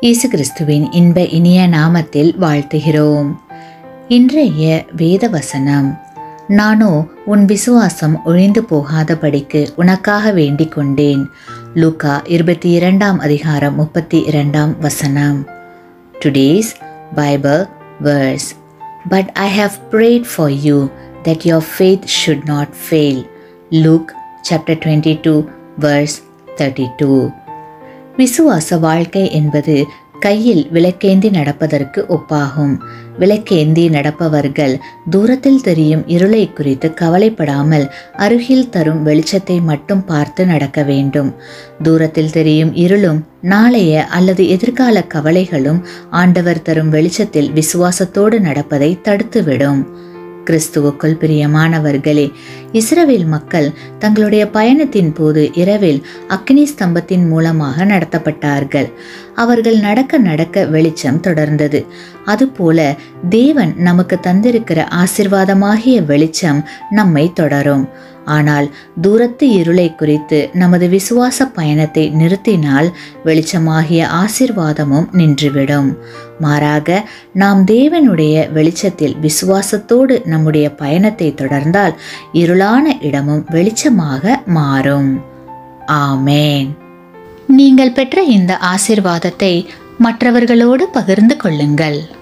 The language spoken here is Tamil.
இயேசு கிறிஸ்துவின் இன்ப இனிய நாமத்தில் வாழ்த்துகிறோம் இன்றைய வேத வசனம் நானோ உன் விசுவாசம் ஒழிந்து போகாதபடிக்கு உனக்காக வேண்டிக் கொண்டேன் லூகா இருபத்தி இரண்டாம் அதிகாரம் முப்பத்தி இரண்டாம் வசனம் today's Bible verse but I have prayed for you that your faith should not fail luke chapter 22 verse 32 விசுவாச வாழ்க்கை என்பது கையில் விளக்கேந்தி நடப்பதற்கு ஒப்பாகும் விளக்கேந்தி நடப்பவர்கள் தூரத்தில் தெரியும் இருளை குறித்து கவலைப்படாமல் அருகில் தரும் வெளிச்சத்தை மட்டும் பார்த்து நடக்க வேண்டும் தூரத்தில் தெரியும் இருளும் நாளைய அல்லது எதிர்கால கவலைகளும் ஆண்டவர் தரும் வெளிச்சத்தில் விசுவாசத்தோடு நடப்பதை தடுத்துவிடும் கிறிஸ்துவுக்குள் பிரியமானவர்களே இஸ்ரவேல் மக்கள் தங்களுடைய பயணத்தின் போது இரவில் அக்னி ஸ்தம்பத்தின் மூலமாக நடத்தப்பட்டார்கள் அவர்கள் நடக்க நடக்க வெளிச்சம் தொடர்ந்தது அதுபோல தேவன் நமக்கு தந்திருக்கிற ஆசிர்வாதமாகிய வெளிச்சம் நம்மை தொடரும் ஆனால் தூரத்து இருளை குறித்து நமது விசுவாச பயணத்தை நிறுத்தினால் வெளிச்சமாகிய ஆசிர்வாதமும் நின்றுவிடும் மாறாக நாம் தேவனுடைய வெளிச்சத்தில் விசுவாசத்தோடு நம்முடைய பயணத்தை தொடர்ந்தால் இருளான இடமும் வெளிச்சமாக மாறும் ஆமேன் நீங்கள் பெற்ற இந்த ஆசிர்வாதத்தை மற்றவர்களோடு பகிர்ந்து கொள்ளுங்கள்